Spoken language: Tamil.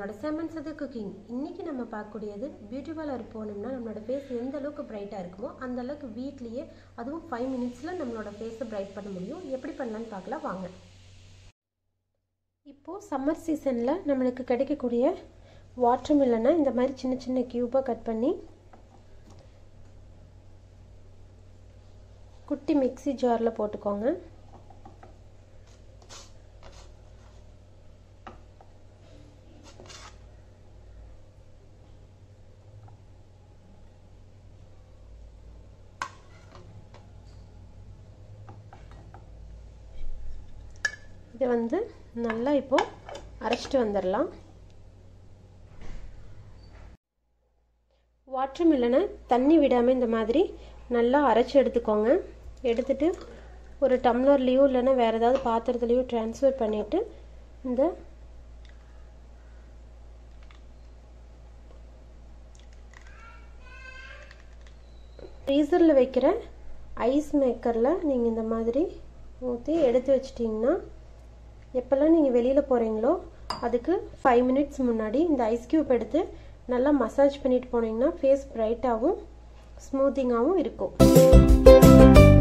நம்மளோட செமன் சது குக்கிங் இன்னைக்கு நம்ம பார்க்கக்கூடியது பியூட்டி பார்லர் போனோம்னா நம்மளோட ஃபேஸ் எந்த அளவுக்கு பிரைட்டாக இருக்குமோ அந்த அளவுக்கு வீட்லேயே அதுவும் ஃபைவ் மினிட்ஸில் நம்மளோட ஃபேஸை பிரைட் பண்ண முடியும் எப்படி பண்ணலான்னு பார்க்கலாம் வாங்க இப்போது சம்மர் சீசனில் நம்மளுக்கு கிடைக்கக்கூடிய வாட்டர் மில்லனை இந்த மாதிரி சின்ன சின்ன க்யூபாக கட் பண்ணி குட்டி மிக்சி ஜாரில் போட்டுக்கோங்க இதை வந்து நல்லா இப்போது அரைச்சிட்டு வந்துடலாம் வாட்டர் மில்லனை தண்ணி விடாமல் இந்த மாதிரி நல்லா அரைச்சி எடுத்துக்கோங்க எடுத்துட்டு ஒரு டம்ளர்லேயோ இல்லைன்னா வேறு ஏதாவது பாத்திரத்துலேயோ ட்ரான்ஸ்ஃபர் பண்ணிவிட்டு இந்த ஃப்ரீசரில் வைக்கிற ஐஸ் மேக்கரில் நீங்கள் இந்த மாதிரி ஊற்றி எடுத்து வச்சிட்டிங்கன்னா எப்போல்லாம் நீங்கள் வெளியில் போகிறீங்களோ அதுக்கு ஃபைவ் மினிட்ஸ் முன்னாடி இந்த ஐஸ் க்யூப் எடுத்து நல்லா மசாஜ் பண்ணிட்டு போனீங்கன்னா ஃபேஸ் ப்ரைட்டாகவும் ஸ்மூத்திங்காகவும் இருக்கும்